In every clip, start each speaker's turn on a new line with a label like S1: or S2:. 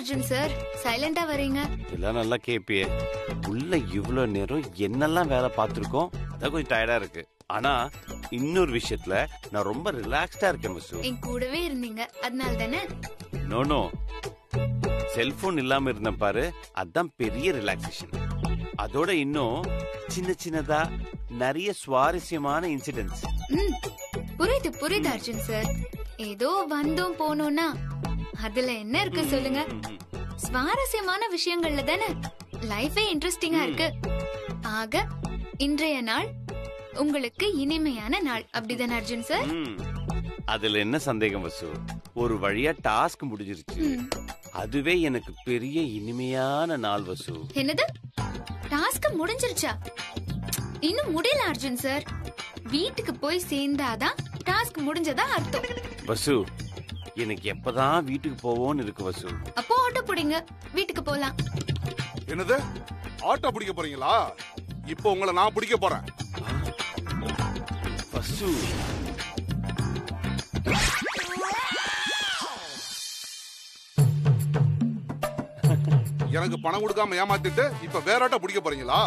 S1: Arjun sir சைலண்டா வரீங்க
S2: இதெல்லாம் நல்லா கேப்பியே உள்ள இவ்ளோ நேரம் என்னெல்லாம் வேலை பார்த்திருக்கோம் அதான் கொஞ்சம் டயர்டா இருக்கு ஆனா இன்னொரு விஷயத்துல நான் ரொம்ப ரிலாக்ஸ்டா இருக்கேன் மிஸ்
S1: என் கூடவே இருந்தீங்க அதனால தானே
S2: நோ நோ செல்போன் இல்லாம இருந்த பாரு அதான் பெரிய ரிலாக்ஸேஷன் அதோட இன்னும் சின்ன சின்னதா நிறைய சுவாரஸ்யமான இன்சிடென்ட்ஸ்
S1: ம் புரியுது புரியுது அர்ஜுன் சார் ஏதோ வந்தோம் போனோம்னா அதுல என்ன இருக்கு சொல்லுங்க சுவாரஸ்யமான விஷயங்கள்ல தானே லைஃபே இன்ட்ரெஸ்டிங்கா இருக்கு ஆக இன்றைய நாள் உங்களுக்கு இனிமையான நாள் அப்படிதானே அர்ஜுன் சார்
S2: அதுல என்ன சந்தேகம் வசு ஒரு வழியா டாஸ்க் முடிஞ்சிருச்சு
S1: ம்.
S2: அதுவே எனக்கு பெரிய இனிமையான நாள் வசு
S1: என்னது டாஸ்க் முடிஞ்சிருச்சா இன்னும் முடியல அர்ஜுன் சார் வீட்டுக்கு போய் சேர்ந்தாதான் டாஸ்க் முடிஞ்சதா அர்த்தம்
S2: வசு எனக்கு எப்பதான் வீட்டுக்கு போவோம்னு இருக்கு வசு
S1: அப்போ ஆட்டோ பிடிங்க வீட்டுக்கு போலாம்
S3: என்னது ஆட்டோ பிடிக்க போறீங்களா இப்போ உங்களை நான் பிடிக்க போறேன்
S2: வசு
S3: எனக்கு பணம் கொடுக்காம ஏமாத்திட்டு இப்ப வேற ஆட்டோ பிடிக்க போறீங்களா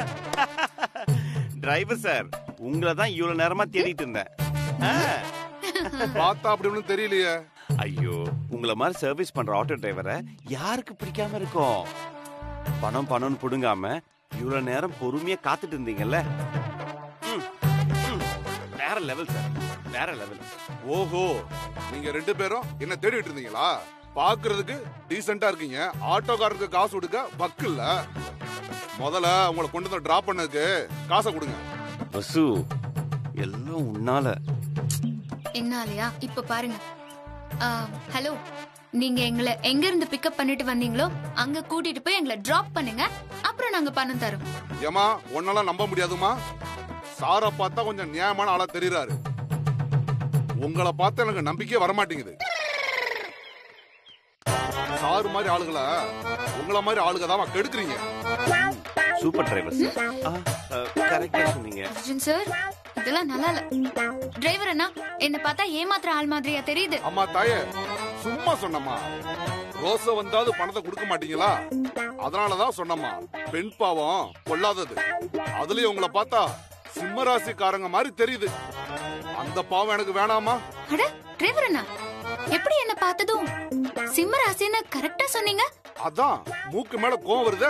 S2: டிரைவர் சார் உங்களை தான் இவ்வளவு நேரமா தேடிட்டு இருந்தேன் ஆ.
S3: பார்த்தா அப்படி ஒண்ணும் தெரியலையே
S2: ஐயோ உங்கள மாதிரி சர்வீஸ் பண்ற ஆட்டோ டிரைவரை யாருக்கு பிடிக்காம இருக்கும் பணம் பணம்னு புடுங்காம இவ்வளவு நேரம் பொறுமையா காத்துட்டு இருந்தீங்கல்ல ம், ம். வேற லெவல் சார் வேற லெவல்
S3: ஓஹோ நீங்க ரெண்டு பேரும் என்ன தேடிட்டு இருந்தீங்களா பாக்குறதுக்கு டீசெண்டா இருக்கீங்க ஆட்டோக்காரருக்கு காசு கொடுக்க பக்கு இல்ல முதல்ல உங்களை கொண்டு வந்து டிராப் பண்ணதுக்கு காசை கொடுங்க
S2: வசு எல்லாம் உன்னால
S1: என்னாலயா இப்ப பாருங்க ஹலோ நீங்க எங்களை எங்க இருந்து பிக்கப் பண்ணிட்டு வந்தீங்களோ அங்க கூட்டிட்டு போய் எங்களை டிராப் பண்ணுங்க அப்புறம் நாங்க பணம் தரோம்
S3: ஏமா உன்னால நம்ப முடியாதுமா சாரை பார்த்தா கொஞ்சம் நியாயமான ஆளா தெரியறாரு உங்களை பார்த்தா எனக்கு நம்பிக்கையே வரமாட்டேங்குது சாரு மாதிரி ஆளுகளை உங்கள மாதிரி ஆளுக தான் கெடுக்குறீங்க
S2: சூப்பர் டிரைவர் சார் கரெக்டா சொன்னீங்க
S1: அர்ஜுன் சார் இதெல்லாம் நல்லா இல்ல டிரைவர் அண்ணா என்ன பார்த்தா ஏமாத்துற ஆள் மாதிரியா தெரியுது
S3: அம்மா தாயே சும்மா சொன்னம்மா ரோச வந்தாது பணத்தை கொடுக்க மாட்டீங்களா அதனாலதான் சொன்னம்மா பெண் பாவம் கொள்ளாதது அதுலயும் உங்களை பார்த்தா சிம்ம ராசிக்காரங்க மாதிரி தெரியுது அந்த பாவம் எனக்கு வேணாமா
S1: அட டிரைவர் அண்ணா எப்படி என்ன பார்த்ததும் சிம்ம ராசின்னு கரெக்டா சொன்னீங்க
S3: அதான் மூக்கு மேல கோவம் வருதே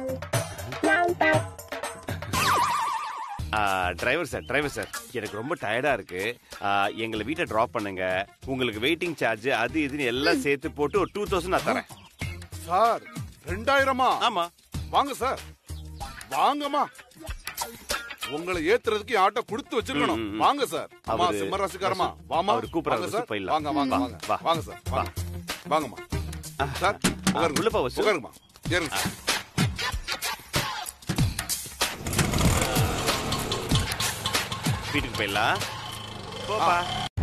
S2: டிரைவர் சார் டிரைவர் சார் எனக்கு ரொம்ப டயர்டா இருக்கு ஆ, எங்களை வீட்டை டிராப் பண்ணுங்க உங்களுக்கு வெயிட்டிங் சார்ஜ் அது இதுன்னு எல்லாம் சேர்த்து போட்டு ஒரு டூ தௌசண்ட் நான் தரேன்
S3: சார் ரெண்டாயிரமா
S2: ஆமா
S3: வாங்க சார் வாங்கம்மா உங்களை ஏத்துறதுக்கு என் ஆட்டோ கொடுத்து வச்சிருக்கணும்
S2: ம், ம், ம்.
S3: வாங்க சார் அம்மா
S2: அவரு-
S3: சிம்ம ராசிக்காரமா வாமா
S2: அவரு கூப்பிடுறாரு,
S3: வாங்க
S2: வசு,
S3: சார்
S2: போயிடலாம்.
S3: வாங்க வாங்க வாங்க
S2: வா.
S3: வாங்க சார் வாங்க வாங்கம்மா சார் உட்காருங்க
S2: உள்ள போ, வசு.
S3: உட்காருங்கம்மா ஏறுங்க சார்
S2: வீட்டுக்கு போயிடலாம் போப்பா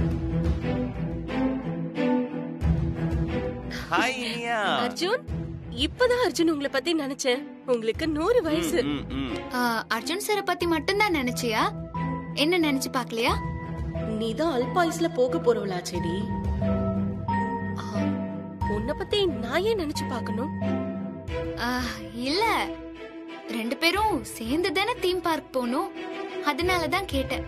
S2: ஹாய் இனியா
S4: அர்ஜுன் இப்பதான் அர்ஜுன் உங்களை பத்தி நினைச்சேன் உங்களுக்கு நூறு வயசு
S2: ம், ம்.
S1: ஆ, அர்ஜுன் சாரை பத்தி மட்டும்தான் நினைச்சியா என்ன நினைச்சு பாக்கலையா
S4: நீதான் அல்பாயுஸ்ல போக போறவளா செடி உன்னை பத்தி நான் ஏன் நினைச்சு பார்க்கணும்
S1: ஆ, இல்ல ரெண்டு பேரும் சேர்ந்து தானே தீம் பார்க் போனோம் அதனாலதான் கேட்டேன்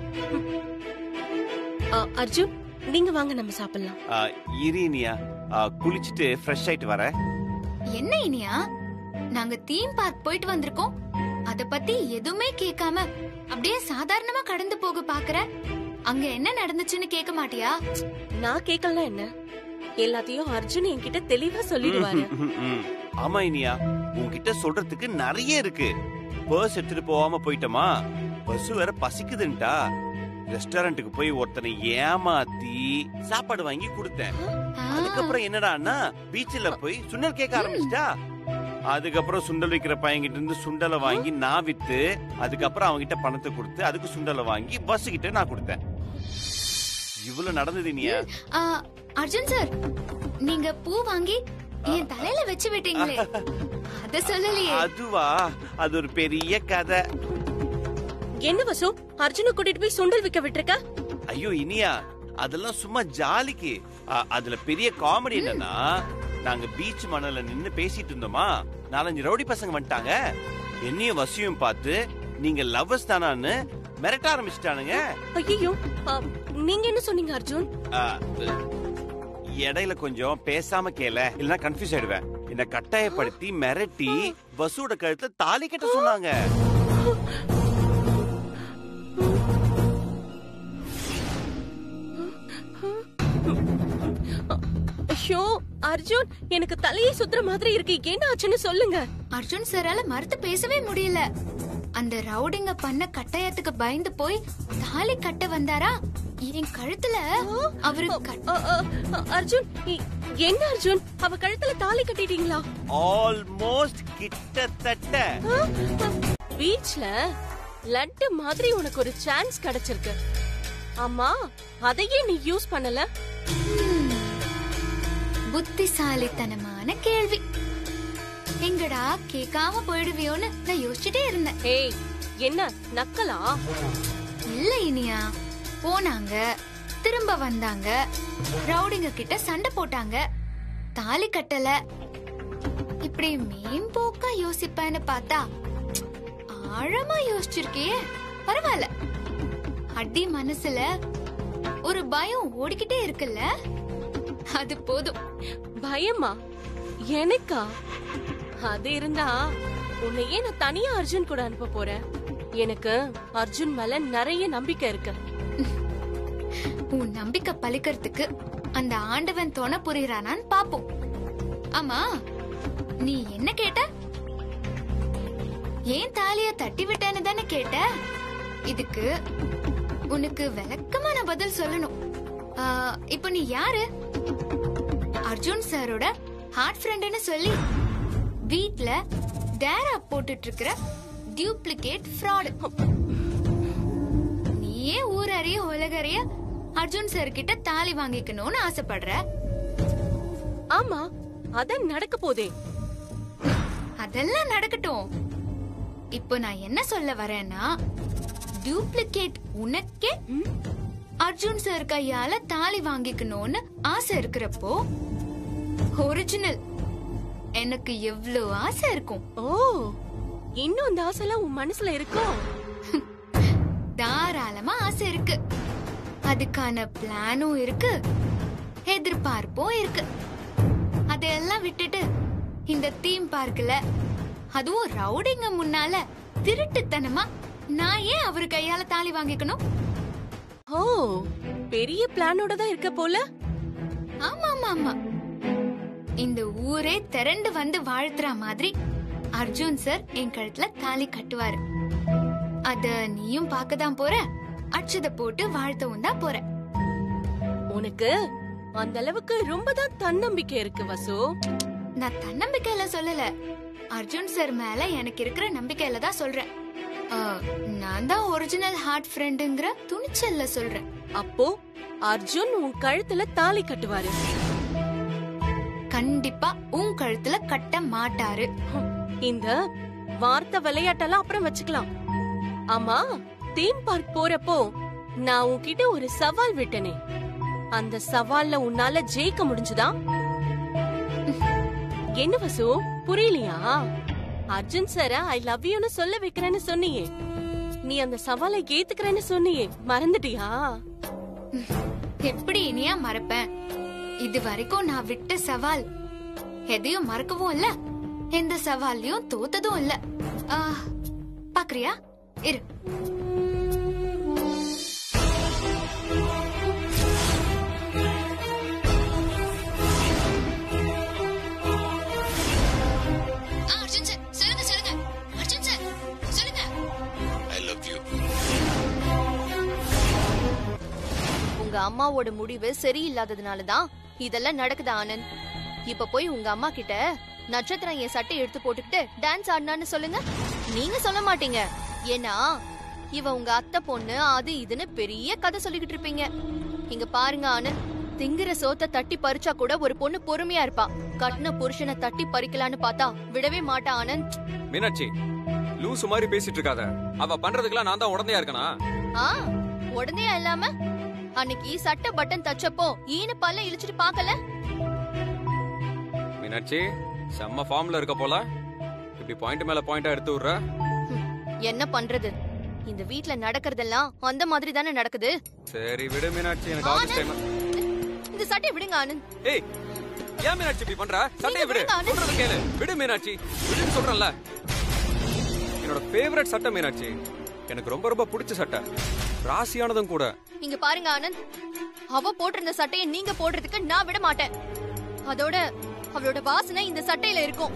S4: ஆ, அர்ஜுன் நீங்க வாங்க நம்ம சாப்பிடலாம்
S2: ஆ, இரு இனியா ஆ, குளிச்சுட்டு ஃப்ரெஷ் ஆயிட்டு வரேன்
S1: என்ன இனியா நாங்க தீம் பார்க் போயிட்டு வந்திருக்கோம் அத பத்தி எதுவுமே கேட்காம அப்படியே சாதாரணமா கடந்து போக பாக்குற அங்க என்ன நடந்துச்சுன்னு கேட்க மாட்டியா
S4: நான் கேட்கலாம் என்ன எல்லாத்தையும் அர்ஜுன் என்கிட்ட தெளிவா சொல்லிடுவாரு
S2: ம், ம். ஆமா இனியா உன்கிட்ட சொல்றதுக்கு நிறைய இருக்கு பர்ஸ் எடுத்துட்டு போகாம போயிட்டோமா பஸ் வேற பசிக்குதுன்ட்டா ரெஸ்டாரண்ட்டுக்கு போய் ஒருத்தனை ஏமாத்தி சாப்பாடு வாங்கி கொடுத்தேன்
S1: ஆ,
S2: அதுக்கப்புறம் என்னடான்னா பீச்சில் போய் சுண்டல் கேட்க ஆரம்பிச்சிட்டா அதுக்கப்புறம் சுண்டல் விக்கிற பையன்கிட்ட இருந்து சுண்டலை வாங்கி நான் வித்து அதுக்கப்புறம் அவன்கிட்ட பணத்தை கொடுத்து அதுக்கு சுண்டலை வாங்கி பஸ் கிட்ட நான் கொடுத்தேன் இவ்வளவு நடந்தது இனியா
S1: ஆ, அர்ஜுன் சார் நீங்க பூ வாங்கி என் தலையில வச்சு விட்டீங்களே அத சொல்லலையே
S2: அதுவா அது ஒரு பெரிய கதை
S4: என்ன வசு அர்ஜுனை கூட்டிட்டு போய் சுண்டல் விக்க விட்டுருக்க
S2: ஐயோ இனியா அதெல்லாம் சும்மா ஜாலிக்கு அ- அதுல பெரிய காமெடி என்னன்னா நாங்க பீச் மணல்ல நின்னு பேசிட்டு இருந்தோமா நாலஞ்சு ரவுடி பசங்க வந்துட்டாங்க என்னையும் வசியும் பார்த்து நீங்க லவ்வர்ஸ் தானான்னு மிரட்ட ஆரம்பிச்சிட்டானுங்க
S4: ஐயோ நீங்க என்ன சொன்னீங்க அர்ஜுன்
S2: ஆ, இடையில கொஞ்சம் பேசாம கேள இல்லனா கன்ஃபியூஸ் ஆயிடுவேன் என்ன கட்டாயப்படுத்தி மிரட்டி வசூட கழுத்துல தாலி கட்ட சொன்னாங்க
S4: ஐயோ அர்ஜுன் எனக்கு தலையே சுத்துற மாதிரி இருக்கு என்ன ஆச்சுன்னு சொல்லுங்க
S1: அர்ஜுன் சாரால மறுத்து பேசவே முடியல அந்த ரவுடிங்க பண்ண கட்டாயத்துக்கு பயந்து போய் தாலி கட்ட வந்தாரா என் கழுத்துல அவரு கட்-
S4: அ, அ, அ, அர்ஜுன் இ- என்ன அர்ஜுன் அவ கழுத்துல தாலி கட்டிட்டீங்களா
S2: ஆல்மோஸ்ட் கிட்டத்தட்ட
S4: பீச்ல லட்டு மாதிரி உனக்கு ஒரு சான்ஸ் கிடைச்சிருக்கு ஆமா அதையே நீ யூஸ் பண்ணல
S1: புத்திசாலித்தனமான கேள்வி எங்கடா கேட்காம போயிடுவியோன்னு நான் யோசிச்சுட்டே இருந்தேன்
S4: ஏய் என்ன நக்கலா
S1: இல்ல இனியா போனாங்க திரும்ப வந்தாங்க ரவுடிங்க கிட்ட சண்டை போட்டாங்க தாலி கட்டல இப்படி மேம்போக்கா யோசிப்பேன்னு பார்த்தா ஆழமா யோசிச்சிருக்கியே பரவாயில்ல அடி மனசுல ஒரு பயம் ஓடிக்கிட்டே இருக்குல்ல அது போதும்
S4: பயமா எனக்கா அது இருந்தா உன்னையே நான் தனியா அர்ஜுன் கூட அனுப்ப போறேன் எனக்கு அர்ஜுன் மேல நிறைய நம்பிக்கை இருக்கு
S1: உன் நம்பிக்கை பலிக்கிறதுக்கு அந்த ஆண்டவன் துணை புரியறானான்னு பாப்போம் ஆமா நீ என்ன கேட்ட ஏன் தாலிய தட்டி விட்டேன்னு தானே கேட்ட இதுக்கு உனக்கு விளக்கமான பதில் சொல்லணும் ஆ, இப்போ நீ யாரு அர்ஜுன் சாரோட ஹார்ட் ஃப்ரெண்டுன்னு சொல்லி வீட்ல டேரா போட்டுட்டு இருக்கிற டியூப்ளிகேட் ஃப்ராடு நீயே ஊரறிய உலகறிய அர்ஜுன் சார் கிட்ட தாலி வாங்கிக்கணும்னு ஆசைப்படுற
S4: ஆமா அதான் நடக்க போதே
S1: அதெல்லாம் நடக்கட்டும் இப்போ நான் என்ன சொல்ல வரேன்னா டூப்ளிகேட் உனக்கே
S4: ம்?
S1: அர்ஜுன் சார் கையால தாலி வாங்கிக்கணும்னு ஆசை இருக்கிறப்போ ஒரிஜினல் எனக்கு எவ்வளவு ஆசை இருக்கும்
S4: ஓ இன்னும் அந்த ஆசைலாம் உன் மனசுல இருக்கோ
S1: தாராளமா ஆசை இருக்கு அதுக்கான பிளானும் இருக்கு எதிர்பார்ப்பும் இருக்கு அதையெல்லாம் விட்டுட்டு இந்த தீம் பார்க்ல அதுவும் ரவுடிங்க முன்னால திருட்டுத்தனமா நான் ஏன் அவரு கையால தாலி வாங்கிக்கணும்
S4: ஓ பெரிய பிளானோட தான் இருக்க போல
S1: ஆமா ஆமா ஆமா இந்த ஊரே திரண்டு வந்து வாழ்த்துற மாதிரி அர்ஜுன் சார் என் கழுத்துல தாலி கட்டுவாரு அத நீயும் பார்க்க தான் போற அச்சத போட்டு வாழ்த்தவும் தான் போற
S4: உனக்கு அந்த அளவுக்கு ரொம்ப தான் தன்னம்பிக்கை இருக்கு வசு
S1: நான் தன்னம்பிக்கையில சொல்லல அர்ஜுன் சார் மேல எனக்கு இருக்கிற நம்பிக்கையில தான் சொல்றேன் ஆ, நான் தான் ஒரிஜினல் ஹார்ட் ஃப்ரெண்டுங்கிற துணிச்சல்ல சொல்றேன்
S4: அப்போ அர்ஜுன் உன் கழுத்துல தாலி கட்டுவாரு
S1: கண்டிப்பா உன் கழுத்துல கட்ட மாட்டாரு
S4: இந்த வார்த்தை விளையாட்டெல்லாம் அப்புறம் வச்சுக்கலாம் ஆமா தீம் பார்க் போறப்போ நான் உன்கிட்ட ஒரு சவால் விட்டனே அந்த சவால்ல உன்னால ஜெயிக்க முடிஞ்சுதா என்ன வசு புரியலையா அர்ஜுன் சார ஐ லவ் யூன்னு சொல்ல வைக்கிறேன்னு சொன்னியே நீ அந்த சவாலை ஏத்துக்கிறேன்னு சொன்னியே மறந்துட்டியா
S1: எப்படி இனியா மறப்பேன் இது வரைக்கும் நான் விட்ட சவால் எதையும் மறக்கவும் இல்ல எந்த சவால்லையும் தோத்ததும் இல்ல ஆ, பாக்குறியா இரு ஆ, அர்ஜுன் சார் சொல்லுங்க சொல்லுங்க அர்ஜுன் சார் சொல்லுங்க
S2: ஐ லவ் யூ
S5: உங்க அம்மாவோட முடிவு சரியில்லாததுனால தான் இதெல்லாம் நடக்குது ஆனந்த் இப்ப போய் உங்க அம்மா கிட்ட நட்சத்திரம் என் சட்டை எடுத்து போட்டுக்கிட்டு டான்ஸ் ஆடினான்னு சொல்லுங்க நீங்க சொல்ல மாட்டீங்க ஏன்னா இவ உங்க அத்தை பொண்ணு அது இதுன்னு பெரிய கதை சொல்லிக்கிட்டு இருப்பீங்க இங்க பாருங்க ஆனந்த் திங்கிற சோத்த தட்டி பறிச்சா கூட ஒரு பொண்ணு பொறுமையா இருப்பா கட்டின புருஷனை தட்டி பறிக்கலான்னு பார்த்தா விடவே மாட்டா ஆனந்த்
S6: மீனாட்சி லூசு மாதிரி பேசிட்டு இருக்காத அவ பண்றதுக்கெல்லாம் நான் தான் உடந்தையா இருக்கனா
S5: ஆ உடனே இல்லாம அன்னைக்கு சட்டை பட்டன் தச்சப்போ ஈனு பல்ல இழிச்சிட்டு பாக்கல
S6: மீனாட்சி செம்ம ஃபார்ம்ல இருக்க போல இப்படி பாயிண்ட் மேல பாயிண்டா எடுத்து விடுற
S5: என்ன பண்றது இந்த வீட்ல நடக்கிறதெல்லாம் அந்த மாதிரி தானே நடக்குது
S6: சரி விடு மீனாட்சி எனக்கு ஆஃபீஸ் டைம்
S5: இந்த சட்டையை விடுங்க ஆனந்த்
S6: ஏய் ஏன் மீனாட்சி இப்படி பண்ற சட்டையை விடு
S5: விடுங்க, அனு.
S6: சொல்றது கேளு விடு மீனாட்சி விடுன்னு சொல்றேன்ல என்னோட ஃபேவரட் சட்டை மீனாட்சி எனக்கு ரொம்ப ரொம்ப பிடிச்ச சட்டை ராசியானதும் கூட
S5: இங்க பாருங்க ஆனந்த் அவ போட்டிருந்த சட்டையை நீங்க போடுறதுக்கு நான் விட மாட்டேன் அதோட அவளோட வாசனை இந்த சட்டையில இருக்கும்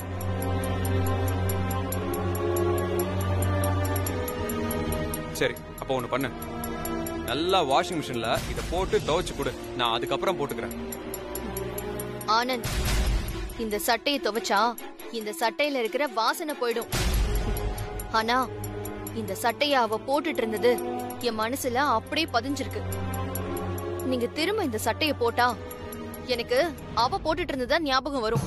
S6: சரி அப்போ ஒண்ணு பண்ணு நல்லா வாஷிங் மிஷின்ல இத போட்டு துவைச்சு கொடு நான் அதுக்கப்புறம் போட்டுக்கிறேன்
S5: ஆனந்த் இந்த சட்டையை துவைச்சா இந்த சட்டையில இருக்கிற வாசனை போயிடும் ஆனா இந்த சட்டைய அவ போட்டுட்டு இருந்தது என் மனசுல அப்படியே பதிஞ்சிருக்கு நீங்க திரும்ப இந்த சட்டைய போட்டா எனக்கு அவ போட்டுட்டு இருந்ததா ஞாபகம் வரும்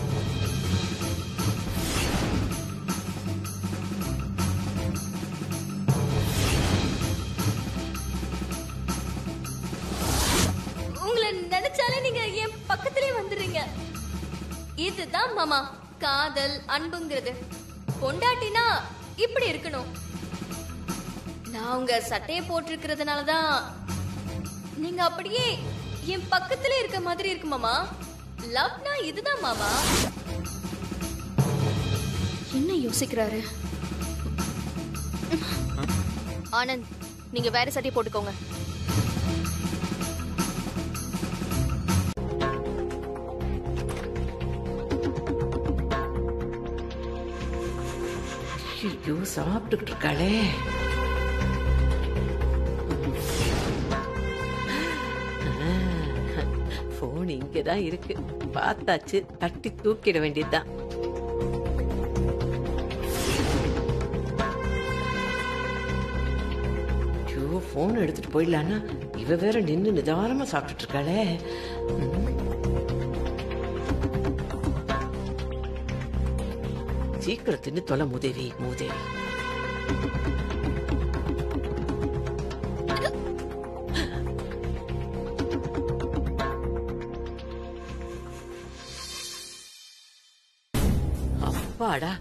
S7: உங்களை நினைச்சாலே நீங்க என் பக்கத்திலே வந்துடுறீங்க இதுதான் மாமா காதல் அன்புங்கிறது பொண்டாட்டினா இப்படி இருக்கணும் நான் உங்க சட்டையை போட்டிருக்கிறதுனால தான் நீங்க அப்படியே என் பக்கத்திலே இருக்க மாதிரி இருக்கு மாமா லவ்னா இதுதான் மாமா
S5: என்ன யோசிக்கிறாரு ஆனந்த் நீங்க வேற சட்டையை போட்டுக்கோங்க
S8: ஐயோ சாப்பிட்டுக்கிட்டு இருக்காளே போன் இங்கதான் இருக்கு பார்த்தாச்சு தட்டி தூக்கிட வேண்டியதுதான் ஐயோ போன் எடுத்துட்டு போயிடலான்னா இவ வேற நின்னு நிதானமா சாப்பிட்டுட்டு இருக்காளே ம். சீக்கிரம் தின்னு தொலை மூதேவி மூதேவி அப்பாடா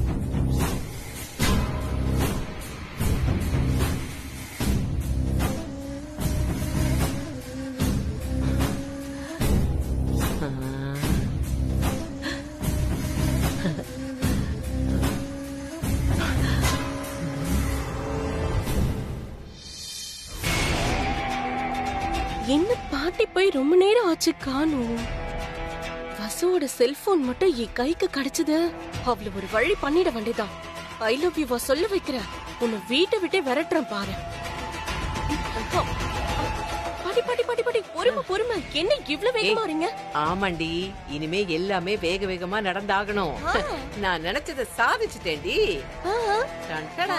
S8: ஆ.
S4: என்ன பாட்டி போய் ரொம்ப நேரம் ஆச்சு காணும் வசுவோட செல்போன் மட்டும் என் கைக்கு கிடைச்சது அவள ஒரு வழி பண்ணிட வேண்டியதான் ஐ லவ் யூ சொல்ல வைக்கிற உன்னை வீட்டை விட்டே விரட்டுறேன் பாரு பாட்டி பாட்டி பாட்டி பாட்டி பொறுமை பொறுமை என்ன இவ்ளோ வேகமா வரீங்க
S8: ஆமாண்டி இனிமே எல்லாமே வேக வேகமா நடந்தாகணும் நான் நினைச்சத சாதிச்சுட்டேன்டி டன் டடா.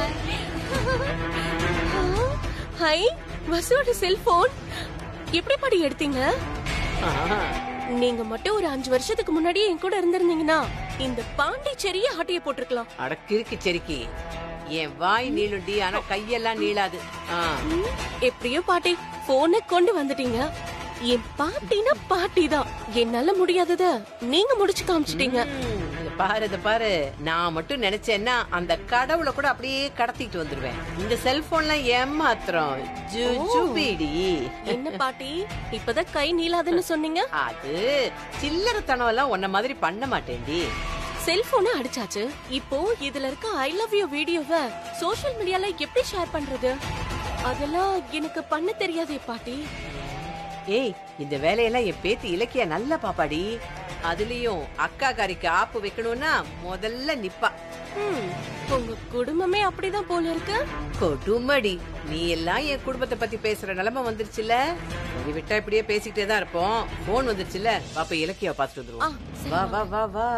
S4: ஹை வசுவோட செல்போன் எப்படி பாடி எடுத்தீங்க
S8: ஆ,
S4: நீங்க மட்டும் ஒரு அஞ்சு வருஷத்துக்கு முன்னாடியே என் கூட இருந்திருந்தீங்கன்னா இந்த பாண்டிச்சேரியே ஆட்டைய போட்டிருக்கலாம்
S8: அட கிறுக்கு செருக்கி என் வாய் நீளுண்டி ஆனா கையெல்லாம் நீளாது ஆ,
S4: ம், எப்படியோ பாட்டி போனை கொண்டு வந்துட்டீங்க என் பாட்டினா பாட்டி தான் என்னால முடியாதத நீங்க முடிச்சு காமிச்சிட்டீங்க
S8: ம், இத பாரு இத பாரு நான் மட்டும் நினைச்சேன்னா அந்த கடவுளை கூட அப்படியே கடத்திட்டு வந்துருவேன் இந்த செல்போன்லாம் ஏமாத்திரம் ஜுஜுபிடி
S4: என்ன பாட்டி இப்பதான் கை நீளாதுன்னு சொன்னீங்க
S8: அது சில்லறத்தனம் எல்லாம் உன்ன மாதிரி பண்ண மாட்டேன்டி
S4: செல்போனை அடிச்சாச்சு இப்போ இதுல இருக்க ஐ லவ் யூ வீடியோவை சோஷியல் மீடியால எப்படி ஷேர் பண்றது அதெல்லாம் எனக்கு பண்ண தெரியாதே பாட்டி
S8: ஏய் இந்த வேலையெல்லாம் என் பேத்தி இலக்கிய நல்லா பாப்பாடி அதுலயும் அக்கா காரிக்கு ஆப்பு வைக்கணும்னா முதல்ல நிப்பா
S4: ம், உங்க குடும்பமே அப்படிதான் போல இருக்கு
S8: கொடுமடி நீ எல்லாம் என் குடும்பத்தை பத்தி பேசுற நிலைமை வந்துருச்சுல சரி விட்டா இப்படியே பேசிக்கிட்டே தான் இருப்போம் போன் வந்துருச்சுல பாப்பா இலக்கிய பாத்துட்டு
S4: ஆ,
S8: வந்துருவோம்
S4: சரி.
S8: வா வா வா வா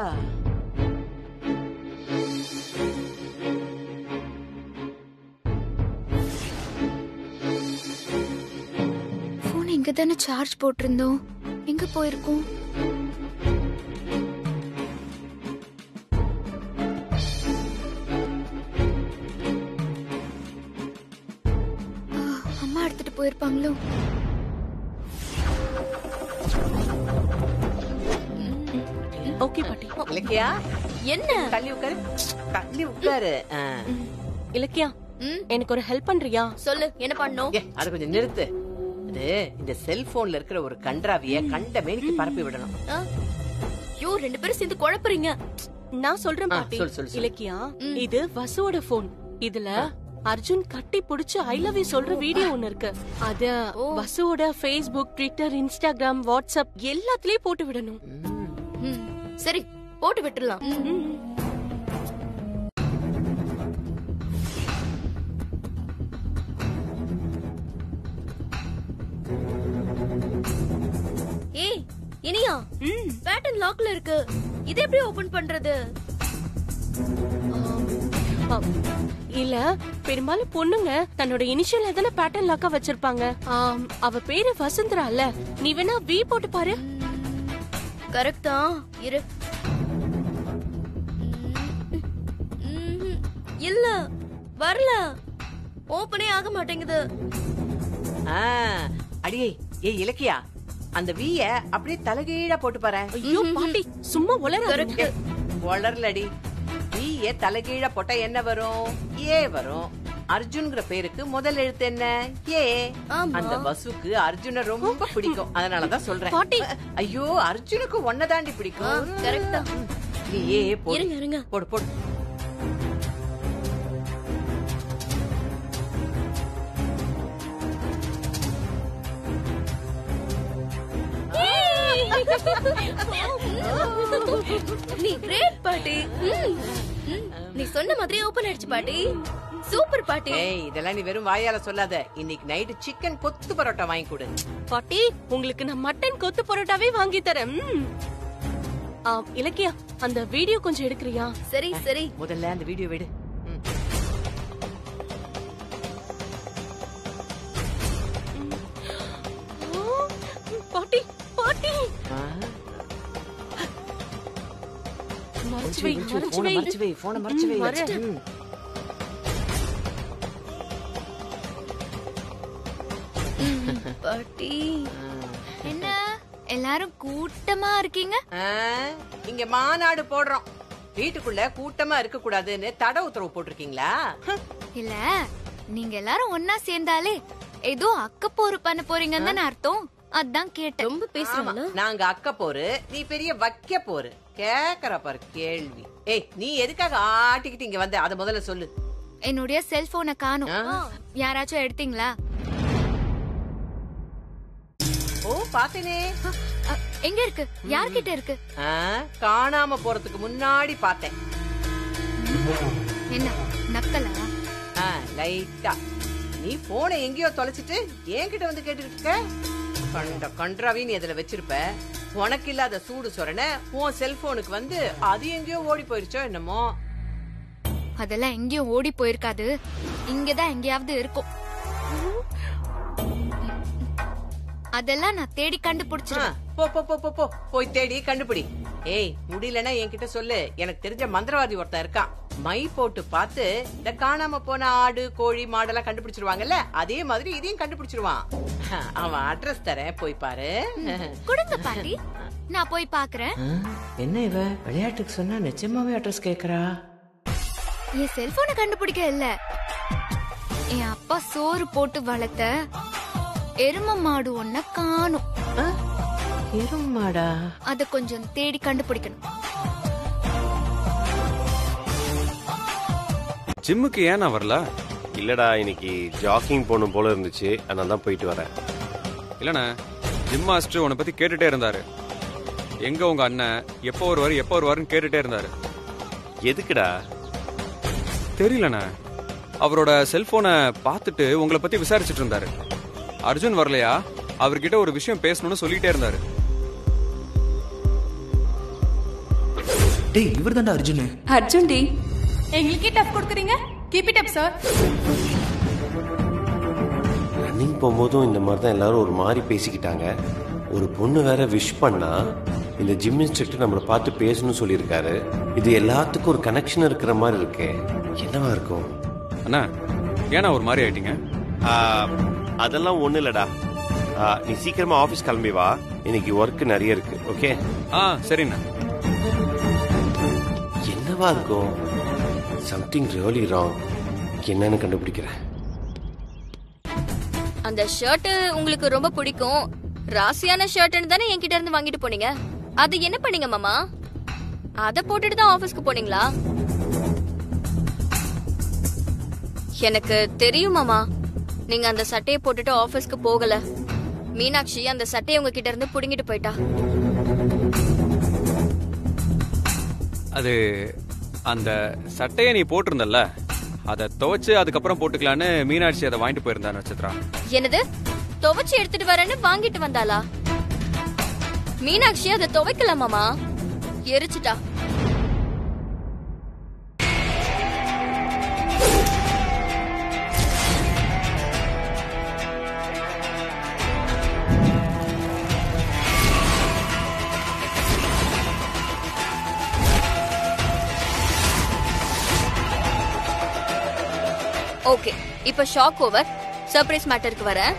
S1: போன் இங்க தானே சார்ஜ் போட்டிருந்தோம் எங்க போயிருக்கோம் ஆ, அம்மா எடுத்துட்டு போயிருப்பாங்களோ
S4: ஓகே பாட்டி
S8: இலக்கியா
S7: என்ன
S8: தள்ளி உட்காரு தள்ளி உட்காரு ஆ.
S4: இலக்கியா
S7: ம்,
S4: எனக்கு ஒரு ஹெல்ப் பண்றியா
S7: சொல்லு என்ன பண்ணும்
S8: ஏ அத கொஞ்சம் நிறுத்து அது இந்த செல்போன்ல இருக்கிற ஒரு கன்றாவிய கண்ட மேனிக்கு பரப்பி விடணும்
S7: ஐயோ ரெண்டு பேரும் சேர்ந்து குழப்புறீங்க
S4: நான் சொல்றேன்
S8: ஆ,
S4: பாட்டி
S8: சொல்லு, சொல்லு, சொல்லு.
S4: இலக்கியா இது வசுவோட போன் இதுல அர்ஜுன் கட்டி புடிச்சு ஐ லவ் யூ சொல்ற வீடியோ ஒண்ணு இருக்கு அத வசுவோட ஃபேஸ்புக் ட்விட்டர் இன்ஸ்டாகிராம் வாட்ஸ்அப் எல்லாத்துலயும் போட்டு விடணும்
S7: ம், சரி போட்டு விட்டுறலாம் ஏய் இனியா பேட்டன் லாக்ல இருக்கு இதை எப்படி ஓபன் பண்றது
S4: ஆ, இல்ல பெரும்பாலும் பொண்ணுங்க தன்னோட இனிஷியல் தானே பேட்டர்ன் லாக்கா வச்சிருப்பாங்க ஆம், அவ பேரு வசுந்தரா இல்ல நீ வேணா வி போட்டு பாரு
S7: கரெக்ட் தான் இரு ம்ஹும். இல்ல வரல ஓபனே ஆக மாட்டேங்குது
S8: ஆ, அடியே ஏ இலக்கியா அந்த வீய அப்படியே தலைகீழா போட்டு பாரு
S4: ஐயோ பாட்டி சும்மா உலர
S7: கரெக்ட்
S8: வளரலடி வீய தலைகீழா போட்டா என்ன வரும் ஏ வரும் அர்ஜுன்ங்கிற பேருக்கு முதல் எழுத்து என்ன ஏ
S7: ஆமா.
S8: அந்த வசுக்கு அர்ஜுன ரொம்ப பிடிக்கும் அதனாலதான் சொல்றேன்
S4: பாட்டி.
S8: ஐயோ அர்ஜுனுக்கு ஒன்னதாண்டி பிடிக்கும்
S7: கரெக்ட் தான்
S8: நீ ஏ போடு
S7: இருங்க இருங்க
S8: போடு போடு
S7: நீ கிரேட் பாட்டி ம், ம். நீ சொன்ன மாதிரி ஓபன் ஆயிடுச்சு பாட்டி சூப்பர் பாட்டி
S8: ஏய் இதெல்லாம் நீ வெறும் வாயால சொல்லாத இன்னைக்கு நைட்டு சிக்கன் கொத்து பரோட்டா வாங்கி கொடு
S4: பாட்டி உங்களுக்கு நான் மட்டன் கொத்து பரோட்டாவே வாங்கி தரேன் ம். ஆ, இலக்கியா அந்த வீடியோ கொஞ்சம் எடுக்கறியா
S7: சரி சரி
S8: முதல்ல அந்த வீடியோ விடு ம்.
S4: ஆ, பாட்டி பாட்டி
S8: ஆ,
S4: மறைச்சு வை
S8: மறைச்சு வை,
S4: மறைச்சு
S8: போனை
S4: வை
S8: மறைச்சு வை போனை மறைச்சு வை
S4: ம், மறைச்சிட்டேன்.
S8: ம்.
S7: பாட்டி
S1: என்ன எல்லாரும் கூட்டமா இருக்கீங்க
S8: ஆ, இங்க மாநாடு போடுறோம் வீட்டுக்குள்ள கூட்டமா இருக்க கூடாதுன்னு தடை உத்தரவு போட்டிருக்கீங்களா ஹம்.
S1: இல்ல நீங்க எல்லாரும் ஒன்னா சேர்ந்தாலே ஏதோ அக்கப்போரு பண்ண போறீங்கன்னு தானே அர்த்தம் அதான் கேட்டேன்
S7: ரொம்ப பேசுறாங்க
S8: நாங்க அக்க போரு நீ பெரிய வைக்க போரு கேக்குற பாரு கேள்வி ஏய் நீ எதுக்காக ஆட்டிக்கிட்டு இங்க வந்த அத முதல்ல சொல்லு
S1: என்னுடைய செல்போனை காணும்
S8: ஆ.
S1: யாராச்சும் எடுத்தீங்களா
S8: ஓ பாத்தேனே
S1: அ, எங்க இருக்கு யார்கிட்ட இருக்கு
S8: ஆ, காணாம போறதுக்கு முன்னாடி பார்த்தேன்
S1: என்ன நக்கலா
S8: ஆ, லைட்டா நீ போனை எங்கேயோ தொலைச்சிட்டு என்கிட்ட வந்து கேட்டுக்கிட்டு இருக்க கண்ட கன்றாவி நீ அதுல வச்சிருப்ப உனக்கு இல்லாத சூடு சொரண உன் செல்போனுக்கு வந்து அது எங்கேயோ ஓடி போயிருச்சோ என்னமோ
S1: அதெல்லாம் எங்கேயும் ஓடி போயிருக்காது இங்கதான் எங்கேயாவது இருக்கும் அதெல்லாம் நான் தேடி
S8: ஆ,
S1: கண்டுபிடிச்சிருவேன்
S8: போ போ போ போ போ போய் தேடி கண்டுபிடி ஏய் முடியலன்னா என்கிட்ட சொல்லு எனக்கு தெரிஞ்ச மந்திரவாதி ஒருத்தன் இருக்கான் மை போட்டு பார்த்து இந்த காணாம போன ஆடு கோழி மாடெல்லாம் கண்டுபிடிச்சிருவாங்கல்ல அதே மாதிரி இதையும் கண்டுபிடிச்சிருவான் அவன் அட்ரஸ் தரேன் போய் பாரு
S1: கொடுங்க பாட்டி நான் போய் பாக்குறேன்
S8: என்ன இவ விளையாட்டுக்கு சொன்னா நிஜமாவே அட்ரஸ் கேக்குறா
S1: என் செல்போனை கண்டுபிடிக்க இல்ல என் அப்பா சோறு போட்டு வளர்த்த எரும மாடு ஒன்ன காணும்
S8: எருமாடா
S1: அத கொஞ்சம் தேடி கண்டுபிடிக்கணும்
S6: ஜிம்முக்கு ஏன் நான் வரல
S9: இல்லடா இன்னைக்கு ஜாக்கிங் போகணும் போல இருந்துச்சு அதனால தான் போயிட்டு வரேன்
S6: இல்லண்ணே ஜிம் மாஸ்டர் உன்னை பத்தி கேட்டுட்டே இருந்தாரு எங்க உங்க அண்ணன் எப்போ வருவாரு எப்போ வருவாருன்னு கேட்டுட்டே இருந்தாரு
S9: எதுக்குடா
S6: தெரியலண்ணே அவரோட செல்போனை பார்த்துட்டு உங்களை பத்தி விசாரிச்சுட்டு இருந்தாரு அர்ஜுன் வரலையா அவர்கிட்ட ஒரு விஷயம் பேசணும்னு சொல்லிட்டே இருந்தாரு
S10: டேய் இவர் தான்டா அர்ஜுன்
S11: அர்ஜுன் டி எங்களுக்கே டஃப் கொடுக்குறீங்க keep it up sir
S9: running போகும்போதும் இந்த மாதிரி தான் எல்லாரும் ஒரு மாதிரி பேசிக்கிட்டாங்க ஒரு பொண்ணு வேற விஷ் பண்ணா இந்த ஜிம் இன்ஸ்ட்ரக்டர் நம்மளை பார்த்து பேசணும்னு சொல்லியிருக்காரு இது எல்லாத்துக்கும் ஒரு கனெக்ஷன் இருக்கிற மாதிரி இருக்கே என்னவா இருக்கும்
S6: அண்ணா ஏன்னா ஒரு மாதிரி ஆயிட்டீங்க
S9: ஆ, அதெல்லாம் ஒண்ணு இல்லடா ஆ, நீ சீக்கிரமா ஆபீஸ் கிளம்பி வா இன்னைக்கு ஒர்க் நிறைய இருக்கு ஓகே
S6: ஆ சரிண்ணா
S9: என்னவா இருக்கும் சம்திங் ரியலி ராங் என்னன்னு கண்டுபிடிக்கிறேன்
S5: அந்த ஷர்ட் உங்களுக்கு ரொம்ப பிடிக்கும் ராசியான ஷர்ட்னு தானே என்கிட்ட இருந்து வாங்கிட்டு போனீங்க அது என்ன பண்ணீங்க மாமா அத போட்டுட்டு தான் ஆபீஸ்க்கு போனீங்களா எனக்கு தெரியும் மாமா நீங்க அந்த சட்டையை போட்டுட்டு ஆபீஸ்க்கு போகல மீனாட்சி அந்த சட்டையை உங்ககிட்ட இருந்து புடுங்கிட்டு போயிட்டா
S6: அது அந்த சட்டையை நீ போட்டிருந்தல்ல அதை துவைச்சு அதுக்கப்புறம் போட்டுக்கலான்னு மீனாட்சி அதை வாங்கிட்டு போயிருந்தா நட்சத்திரா
S5: என்னது துவைச்சு எடுத்துட்டு வரேன்னு வாங்கிட்டு வந்தாளா மீனாட்சி அதை துவைக்கல மாமா எரிச்சிட்டா ஓகே இப்ப ஷாக் ஓவர் சர்ப்ரைஸ் மேட்டருக்கு வரேன்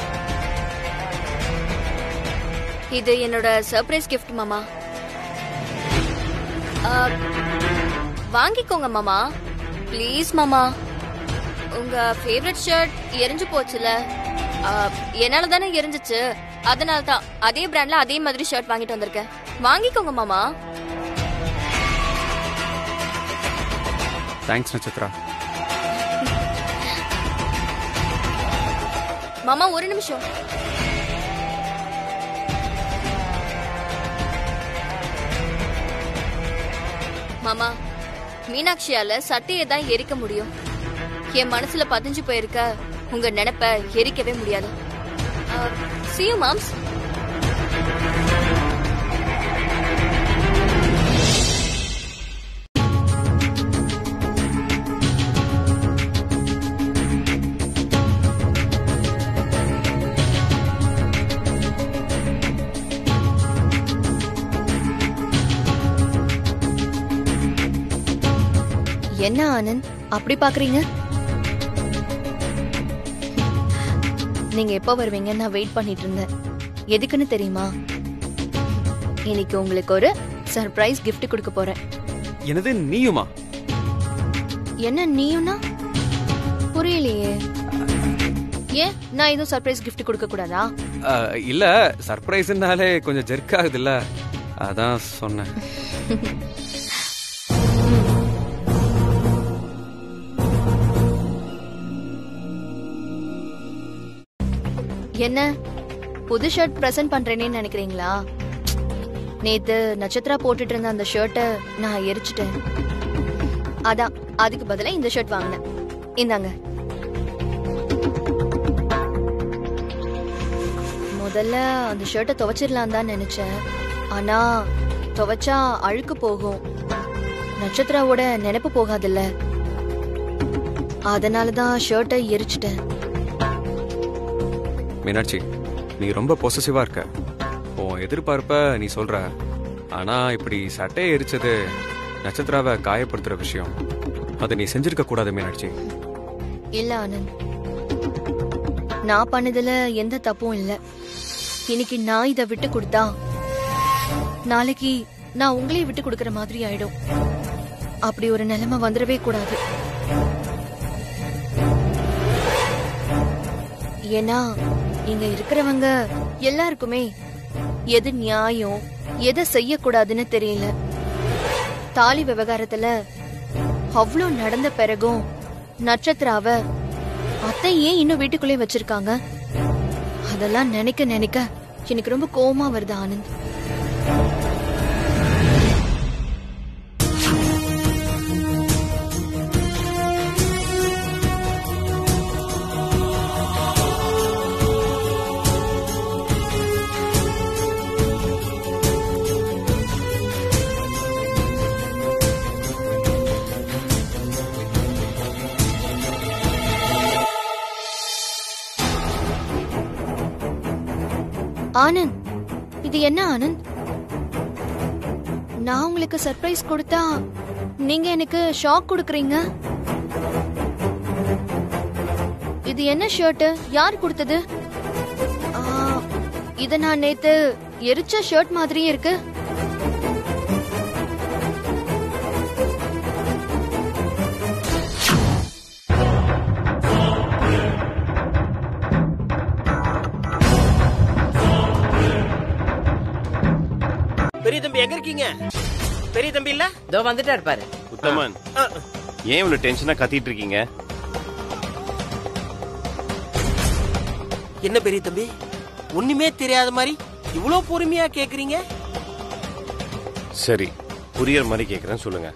S5: இது என்னோட சர்ப்ரைஸ் gift மாமா ஆ, வாங்கிக்கோங்க மாமா ப்ளீஸ் மாமா உங்க ஃபேவரட் ஷர்ட் எரிஞ்சு போச்சுல ஆ, என்னால தானே எரிஞ்சிச்சு அதனால தான் அதே பிராண்ட்ல அதே மாதிரி ஷர்ட் வாங்கிட்டு வந்திருக்கேன் வாங்கிக்கோங்க மாமா
S6: தேங்க்ஸ் நட்சத்திரா
S5: மாமா ஒரு நிமிஷம் மாமா மீனாட்சியால சட்டையை தான் எரிக்க முடியும் என் மனசுல பதிஞ்சு போயிருக்க உங்க நினைப்ப எரிக்கவே முடியாது சியூ மாம்ஸ் என்ன ஆனந்த் அப்படி பாக்குறீங்க நீங்க எப்போ வருவீங்க நான் வெயிட் பண்ணிட்டு இருந்தேன் எதுக்குன்னு தெரியுமா இன்னைக்கு உங்களுக்கு ஒரு சர்ப்ரைஸ் gift கொடுக்க போறேன்
S6: எனது நீயுமா
S5: என்ன நீயும்னா புரியலையே ஏன் நான் எதுவும் சர்ப்ரைஸ் gift கொடுக்க கூடாதா
S6: அஹ், இல்ல சர்ப்ரைஸ்னாலே கொஞ்சம் ஜெர்க் ஆகுதுல்ல அதான் சொன்னேன்
S5: என்ன புது ஷர்ட் பிரசன்ட் பண்றேனே நினைக்கிறீங்களா நேத்து நட்சத்திரா போட்டுட்டு இருந்த அந்த ஷர்ட்டை நான் எரிச்சிட்டேன் அதான் அதுக்கு பதிலா இந்த ஷர்ட் வாங்கினேன் இந்தாங்க முதல்ல அந்த ஷர்ட்டை துவைச்சிடலாம் தான் நினைச்சேன் ஆனா துவைச்சா அழுக்கு போகும் நட்சத்திராவோட நினைப்பு போகாதுல்ல அதனால தான் ஷர்ட்டை எரிச்சிட்டேன்
S6: மீனாட்சி நீ ரொம்ப பொசசிவா இருக்க உன் எதிர்பார்ப்ப நீ சொல்ற ஆனா இப்படி சட்டையை எரிச்சது நட்சத்திராவை காயப்படுத்துற விஷயம் அதை நீ செஞ்சிருக்க கூடாது மீனாட்சி
S5: இல்ல ஆனந்த் நான் பண்ணதுல எந்த தப்பும் இல்ல இன்னைக்கு நான் இத விட்டு கொடுத்தா நாளைக்கு நான் உங்களையும் விட்டு கொடுக்கற மாதிரி ஆயிடும் அப்படி ஒரு நிலைமை வந்துடவே கூடாது ஏன்னா இங்க இருக்கிறவங்க எல்லாருக்குமே எது நியாயம் எதை செய்யக்கூடாதுன்னு தெரியல தாலி விவகாரத்துல அவ்வளோ நடந்த பிறகும் நட்சத்திராவ அத்தை ஏன் இன்னும் வீட்டுக்குள்ளே வச்சிருக்காங்க அதெல்லாம் நினைக்க நினைக்க எனக்கு ரொம்ப கோவமா வருது ஆனந்த் ஆனந்த் இது என்ன ஆனந்த் நான் உங்களுக்கு சர்ப்ரைஸ் கொடுத்தா நீங்க எனக்கு ஷாக் கொடுக்கறீங்க இது என்ன ஷர்ட் யார் கொடுத்தது ஆ, இத நான் நேத்து எரிச்ச ஷர்ட் மாதிரியே இருக்கு
S10: பெரிய தம்பி எங்க இருக்கீங்க பெரிய தம்பி இல்ல
S8: இதோ வந்துட்டாரு பாரு
S2: உத்தமன் ஏன் இவ்வளவு டென்ஷனா கத்திட்டு இருக்கீங்க
S10: என்ன பெரிய தம்பி ஒண்ணுமே தெரியாத மாதிரி இவ்வளவு பொறுமையா கேக்குறீங்க
S2: சரி புரியற மாதிரி கேக்குறேன் சொல்லுங்க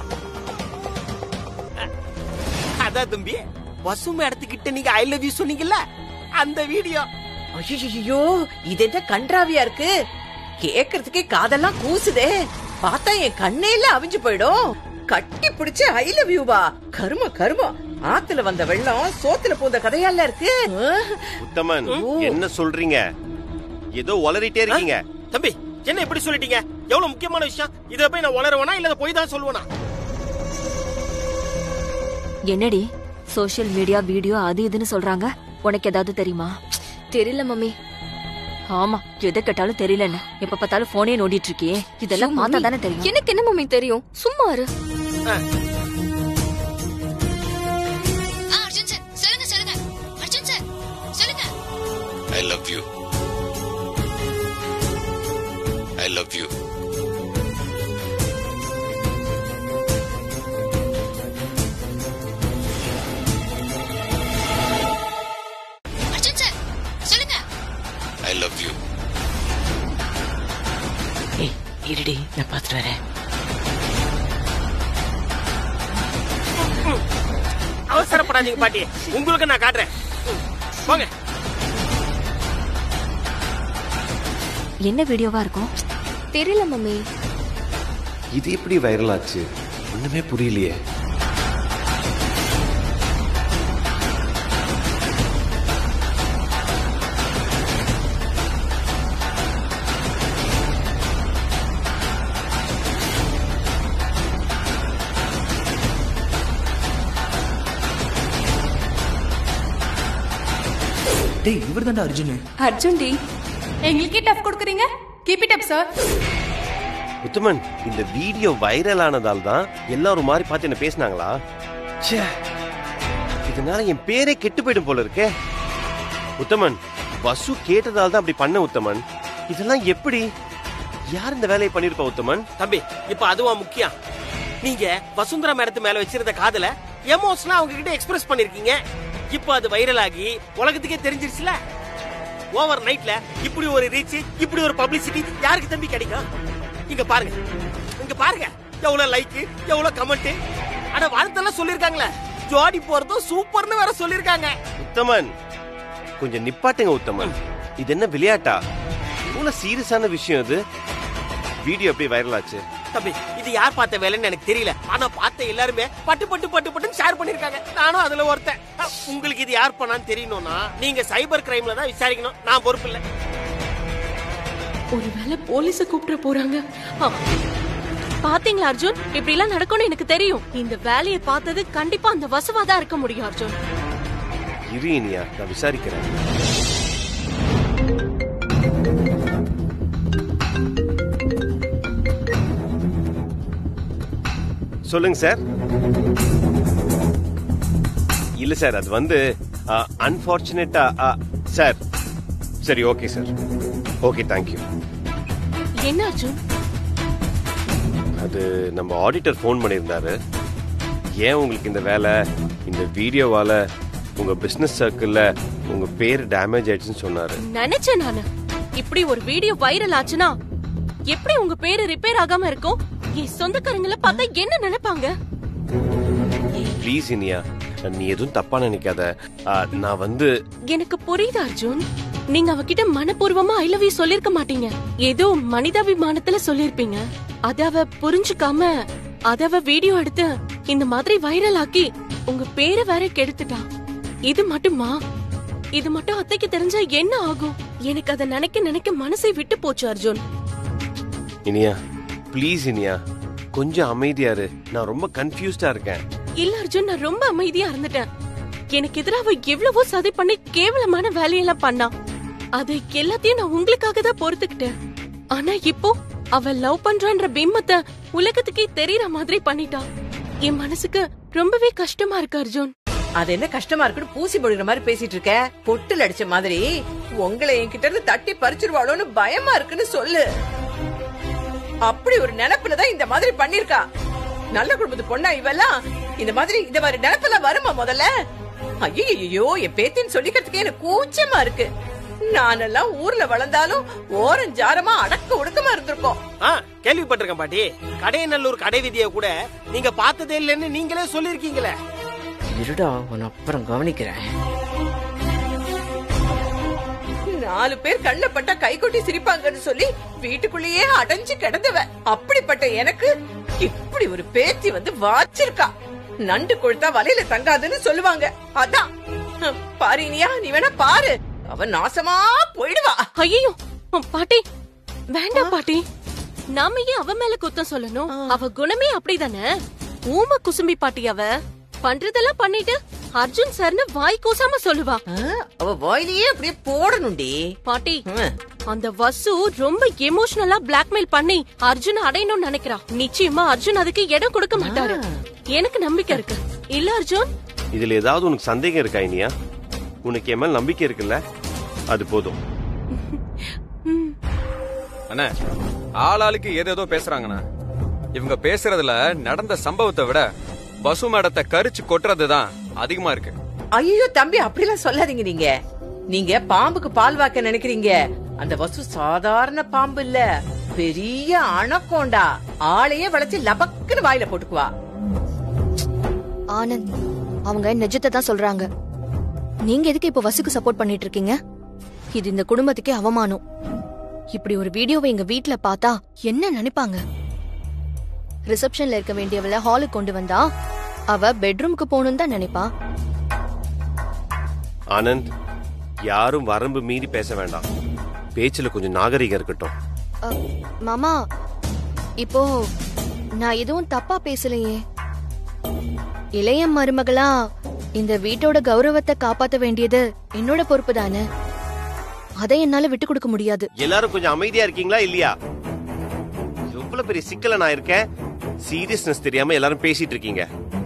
S10: அதான் தம்பி வசும இடத்துக்கிட்ட நீங்க ஐ லவ் யூ சொன்னீங்கல்ல அந்த வீடியோ
S8: ஐயோ இது என்ன கன்றாவியா இருக்கு கேக்குறதுக்கே காதெல்லாம் கூசுதே பார்த்தா என் கண்ணே இல்ல அவிஞ்சு போயிடும் கட்டி பிடிச்சு ஐ லவ் யூவா கரும கரும ஆத்துல வந்த வெள்ளம் சோத்துல பூந்த கதையால இருக்கு
S2: உத்தமன் என்ன சொல்றீங்க ஏதோ உளறிட்டே இருக்கீங்க
S10: தம்பி என்ன இப்படி சொல்லிட்டீங்க எவ்வளவு முக்கியமான விஷயம் இத போய் நான் உளருவேனா இல்ல போய் தான் சொல்லுவேனா
S12: என்னடி சோஷியல் மீடியா வீடியோ அது இதுன்னு சொல்றாங்க உனக்கு ஏதாவது தெரியுமா
S5: தெரியல மம்மி
S12: ஆமா எதை கேட்டாலும் தெரியலன்னு எப்ப பார்த்தாலும் போனே நோண்டிட்டு இருக்கியே இதெல்லாம் பார்த்தா தானே தெரியும்
S5: எனக்கு என்ன மம்மி தெரியும் சும்மா இரு
S1: அர்ஜுன் சார் சொல்லுங்க சொல்லுங்க அர்ஜுன் சார் சொல்லுங்க
S13: I love you I love you
S1: Arjun sir சொல்லுங்க
S13: ஐ லவ் யூ
S8: ஏய் இருடி நான் பாத்துட்டு வரேன்
S10: அவசரப்படாதீங்க பாட்டி உங்களுக்கு நான் காட்டுறேன் போங்க
S12: என்ன வீடியோவா இருக்கும்
S5: தெரியல மம்மி
S9: இது எப்படி வைரல் ஆச்சு ஒண்ணுமே புரியலையே
S14: டேய் இவர் தான்டா அர்ஜுன்
S11: அர்ஜுன் டி எங்களுக்கே டஃப் கொடுக்குறீங்க keep it up sir
S9: Uthaman இந்த வீடியோ வைரல் ஆனதால் தான் எல்லாரும் மாதிரி பார்த்து என்ன பேசினாங்களா ச்சே இதனால என் பேரே கெட்டு போயிடும் போல இருக்கே உத்தமன் வசு கேட்டதால் தான் அப்படி பண்ண உத்தமன் இதெல்லாம் எப்படி யார் இந்த வேலையை பண்ணிருப்பா உத்தமன்
S10: தம்பி இப்ப அதுவா முக்கியம் நீங்க வசுந்தரா மேடத்து மேல வச்சிருந்த காதல எமோஷனலா அவங்க கிட்ட எக்ஸ்பிரஸ் பண்ணிருக்கீங்க இப்ப அது வைரல் ஆகி உலகத்துக்கே தெரிஞ்சிருச்சுல ஓவர் நைட்ல இப்படி ஒரு ரீச் இப்படி ஒரு பப்ளிசிட்டி யாருக்கு தம்பி கிடைக்கும் இங்க பாருங்க இங்க பாருங்க எவ்வளவு லைக் எவ்வளவு கமெண்ட் ஆனா வாழ்த்தெல்லாம் சொல்லிருக்காங்களே ஜோடி போறதும் சூப்பர்னு வேற சொல்லிருக்காங்க
S9: உத்தமன் கொஞ்சம் நிப்பாட்டுங்க உத்தமன் இது என்ன விளையாட்டா இவ்வளவு சீரியஸான விஷயம் இது வீடியோ எப்படி வைரல் ஆச்சு
S10: தம்பி இது யார் பார்த்த வேலைன்னு எனக்கு தெரியல ஆனா பார்த்த எல்லாருமே பட்டு பட்டு பட்டு பட்டுன்னு ஷேர் பண்ணிருக்காங்க நானும் அதுல ஒருத்தன் அ, உங்களுக்கு இது யார் பண்ணான்னு தெரியணும்னா நீங்க சைபர் கிரைம்ல தான் விசாரிக்கணும் நான் பொறுப்பு இல்ல
S4: ஒருவேளை போலீஸ கூப்பிட போறாங்க ஆ. பாத்தீங்களா அர்ஜுன் இப்படி எல்லாம் நடக்கும்னு எனக்கு தெரியும் இந்த வேலையை பார்த்தது கண்டிப்பா அந்த வசுவா தான் இருக்க முடியும் அர்ஜுன்
S9: இரு இனியா நான் விசாரிக்கிறேன் சொல்லுங்க சார் இல்ல சார் அது வந்து அன்பார்ச்சுனேட்டா சார் சரி ஓகே சார் ஓகே தேங்க்யூ
S4: என்ன அர்ஜுன்
S9: அது நம்ம ஆடிட்டர் ஃபோன் பண்ணியிருந்தாரு ஏன் உங்களுக்கு இந்த வேலை இந்த வீடியோவால உங்க பிசினஸ் சர்க்கிள்ல உங்க பேர் டேமேஜ் ஆயிடுச்சுன்னு சொன்னாரு
S4: நினைச்சேன் நானு இப்படி ஒரு வீடியோ வைரல் ஆச்சுன்னா எப்படி உங்க பேரு ரிப்பேர் ஆகாம இருக்கும் என் சொந்தக்காரங்கள பார்த்தா என்ன நினைப்பாங்க
S9: ப்ளீஸ் இனியா நீ எதுவும் தப்பா நினைக்காத ஆ, நான் வந்து
S4: எனக்கு புரியுது அர்ஜுன் நீங்க அவகிட்ட மனப்பூர்வமா ஐ லவ் யூ சொல்லிருக்க மாட்டீங்க ஏதோ மனிதாபிமானத்துல சொல்லிருப்பீங்க அத அவ புரிஞ்சுக்காம அத அவ வீடியோ எடுத்து இந்த மாதிரி வைரல் ஆக்கி உங்க பேரை வேற கெடுத்துட்டா இது மட்டுமா இது மட்டும் அத்தைக்கு தெரிஞ்சா என்ன ஆகும் எனக்கு அத நினைக்க நினைக்க மனசை விட்டு போச்சு அர்ஜுன்
S9: இனியா ப்ளீஸ் இனியா கொஞ்சம் அமைதியா இரு நான் ரொம்ப கன்ஃபியூஸ்டா இருக்கேன்
S4: இல்ல அர்ஜுன் நான் ரொம்ப அமைதியா இருந்துட்டேன் எனக்கு எதிராக அவ எவ்வளவோ சதி பண்ணி கேவலமான வேலையெல்லாம் பண்ணா அது எல்லாத்தையும் நான் உங்களுக்காக தான் பொறுத்துக்கிட்டேன் ஆனா இப்போ அவ லவ் பண்றான்ற பிம்பத்தை உலகத்துக்கே தெரியற மாதிரி பண்ணிட்டா என் மனசுக்கு ரொம்பவே கஷ்டமா இருக்கு அர்ஜுன்
S8: அது என்ன கஷ்டமா இருக்குன்னு பூசி பொழிகிற மாதிரி பேசிட்டு இருக்க பொட்டுல அடிச்ச மாதிரி உங்களை என்கிட்ட இருந்து தட்டி பறிச்சிருவாளோன்னு பயமா இருக்குன்னு சொல்லு அப்படி ஒரு நினைப்புல தான் இந்த மாதிரி பண்ணிருக்கா நல்ல குடும்பத்து பொண்ணா இவெல்லாம் இந்த மாதிரி இந்த மாதிரி நினைப்பெல்லாம் வருமா முதல்ல ஐயோ என் பேத்தின்னு சொல்லிக்கிறதுக்கே எனக்கு கூச்சமா இருக்கு நானெல்லாம் ஊர்ல வளர்ந்தாலும் ஓரஞ்சாரமா அடக்க ஒடுக்கமா இருந்திருக்கோம்
S10: ஆ கேள்விப்பட்டிருக்கேன் பாட்டி கடையநல்லூர் கடை விதியை கூட நீங்க பார்த்ததே இல்லைன்னு நீங்களே சொல்லிருக்கீங்களே
S8: இருடா உன் அப்புறம் கவனிக்கிறேன் நாலு பேர் கண்ணுல பட்டா கைகொட்டி சிரிப்பாங்கன்னு சொல்லி வீட்டுக்குள்ளேயே அடைஞ்சு கிடந்தவ அப்படிப்பட்ட எனக்கு இப்படி ஒரு பேத்தி வந்து வாச்சிருக்கா நண்டு கொழுத்தா வலையில தங்காதுன்னு சொல்லுவாங்க அதான் ஹம், பாரு இனியா நீ வேணா பாரு அவ நாசமா போயிடுவா
S4: ஐயோ பாட்டி வேண்டாம் பாட்டி நாம ஏன் அவ மேல குத்தம் சொல்லணும் அவ குணமே அப்படிதானே ஊம குசும்பி பாட்டி அவ பண்றதெல்லாம் பண்ணிட்டு அர்ஜுன் சார்னு வாய் கூசாம சொல்லுவா
S8: அவ வாயிலேயே அப்படியே போடணும்டி
S4: பாட்டி அந்த வசு ரொம்ப எமோஷனலா பிளாக்மெயில் பண்ணி அர்ஜுன் அடையணும்னு நினைக்கிறா நிச்சயமா அர்ஜுன் அதுக்கு இடம் கொடுக்க மாட்டாரு எனக்கு நம்பிக்கை இருக்கு இல்ல அர்ஜுன்
S9: இதுல ஏதாவது உனக்கு சந்தேகம் இருக்கா இனியா உனக்கு என் மேல நம்பிக்கை இருக்குல்ல அது போதும்
S6: அண்ணா ஆளாளுக்கு ஏதேதோ பேசுறாங்கண்ணா இவங்க பேசுறதுல நடந்த சம்பவத்தை விட பசு மேடத்தை கரிச்சு கொட்டுறதுதான் அதிகமா இருக்கு
S8: ஐயோ தம்பி அப்படிலாம் சொல்லாதீங்க நீங்க நீங்க பாம்புக்கு பால் வாக்க நினைக்கிறீங்க அந்த வசு சாதாரண பாம்பு இல்ல பெரிய அணக்கோண்டா ஆளையே வளைச்சு லபக்குன்னு வாயில போட்டுக்குவா
S5: ஆனந்த் அவங்க நிஜத்தை தான் சொல்றாங்க நீங்க எதுக்கு இப்ப வசுக்கு சப்போர்ட் பண்ணிட்டு இருக்கீங்க இது இந்த குடும்பத்துக்கே அவமானம் இப்படி ஒரு வீடியோவை எங்க வீட்ல பார்த்தா என்ன நினைப்பாங்க ரிசப்ஷன்ல இருக்க வேண்டியவள ஹாலுக்கு கொண்டு வந்தா அவ பெட்ரூமுக்கு போகணும்னு தான் நினைப்பா
S9: ஆனந்த் யாரும் வரம்பு மீறி பேச வேண்டாம் பேச்சுல கொஞ்சம் நாகரிகம் இருக்கட்டும்
S5: அ, மாமா இப்போ நான் எதுவும் தப்பா பேசலையே இளைய மருமகளா இந்த வீட்டோட கௌரவத்தை காப்பாத்த வேண்டியது என்னோட பொறுப்பு தானே அதை என்னால விட்டு கொடுக்க முடியாது
S9: எல்லாரும் கொஞ்சம் அமைதியா இருக்கீங்களா இல்லையா எவ்வளவு பெரிய சிக்கல நான் இருக்கேன் சீரியஸ்னஸ் தெரியாம எல்லாரும் பேசிட்டு இருக்கீங்க